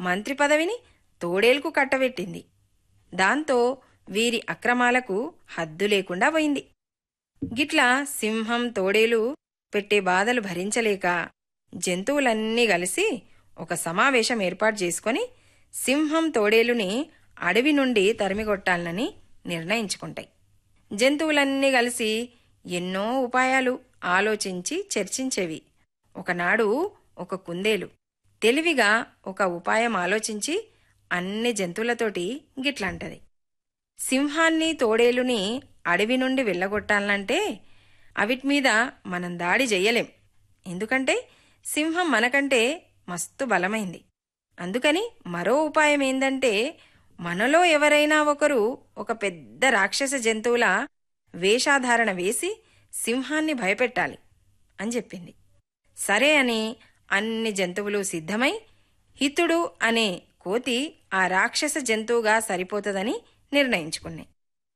మంత్రి పదవిని తోడేలుకు కట్టబెట్టింది దాంతో వీరి అక్రమాలకు హద్దు లేకుండా పోయింది గిట్లా సింహం తోడేలు పెట్టే బాధలు భరించలేక జంతువులన్నీ కలిసి ఒక సమావేశం ఏర్పాటు చేసుకొని సింహం తోడేలుని అడవి నుండి తరిమికొట్టాలని నిర్ణయించుకుంటాయి జంతువులన్నీ కలిసి ఎన్నో ఉపాయాలు ఆలోచించి చర్చించేవి ఒకనాడు ఒక కుందేలు తెలివిగా ఒక ఉపాయం ఆలోచించి అన్ని జంతువులతోటి గిట్లంటది సింహాన్ని తోడేలుని అడవి నుండి వెళ్ళగొట్టాలంటే అవిటి మీద మనం దాడి చెయ్యలేం ఎందుకంటే సింహం మనకంటే మస్తు బలమైంది అందుకని మరో ఉపాయం ఏందంటే మనలో ఎవరైనా ఒకరు ఒక పెద్ద రాక్షస జంతువుల వేషాధారణ వేసి సింహాన్ని భయపెట్టాలి అని చెప్పింది సరే అని అన్ని జంతువులు సిద్ధమై హితుడు అనే కోతి ఆ రాక్షస జంతువుగా సరిపోతుందని నిర్ణయించుకున్నాయి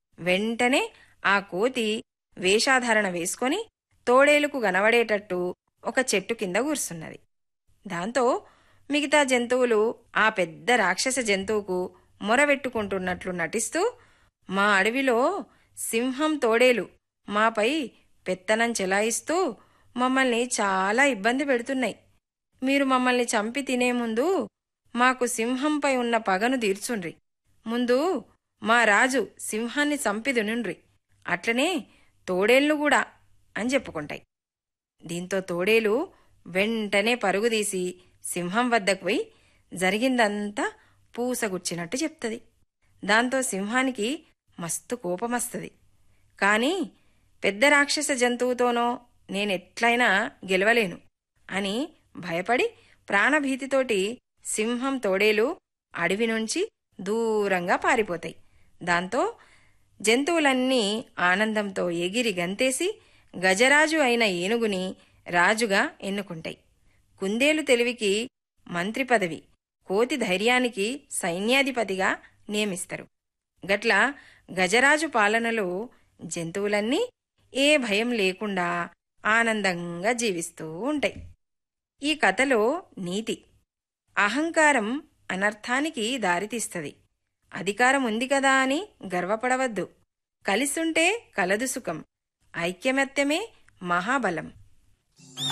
వెంటనే ఆ కోతి వేషాధారణ వేసుకొని తోడేలుకు గనబడేటట్టు ఒక చెట్టు కింద కూర్చున్నది దాంతో మిగతా జంతువులు ఆ పెద్ద రాక్షస జంతువుకు మొరవెట్టుకుంటున్నట్లు నటిస్తూ మా అడవిలో సింహం తోడేలు మాపై పెత్తనం చెలాయిస్తూ మమ్మల్ని చాలా ఇబ్బంది పెడుతున్నాయి మీరు మమ్మల్ని చంపి తినే ముందు మాకు సింహంపై ఉన్న పగను తీర్చుండ్రి ముందు మా రాజు సింహాన్ని చంపి దునుండ్రి అట్లనే తోడేళ్లు కూడా అని చెప్పుకుంటాయి దీంతో తోడేలు వెంటనే పరుగుదీసి సింహం వద్దకు పోయి జరిగిందంతా పూసగుచ్చినట్టు చెప్తది దాంతో సింహానికి మస్తు కోపమస్తది కాని పెద్ద రాక్షస జంతువుతోనో నేనెట్లయినా గెలవలేను అని భయపడి ప్రాణభీతితోటి సింహం తోడేలు అడవి నుంచి దూరంగా పారిపోతాయి దాంతో జంతువులన్నీ ఆనందంతో ఎగిరి గంతేసి గజరాజు అయిన ఏనుగుని రాజుగా ఎన్నుకుంటాయి కుందేలు తెలివికి మంత్రి పదవి కోతి ధైర్యానికి సైన్యాధిపతిగా నియమిస్తారు గట్ల గజరాజు పాలనలో జంతువులన్నీ ఏ భయం లేకుండా ఆనందంగా జీవిస్తూ ఉంటాయి ఈ కథలో నీతి అహంకారం అనర్థానికి దారితీస్తది అధికారం ఉంది కదా అని గర్వపడవద్దు కలిసుంటే కలదు సుఖం ఐక్యమత్యమే మహాబలం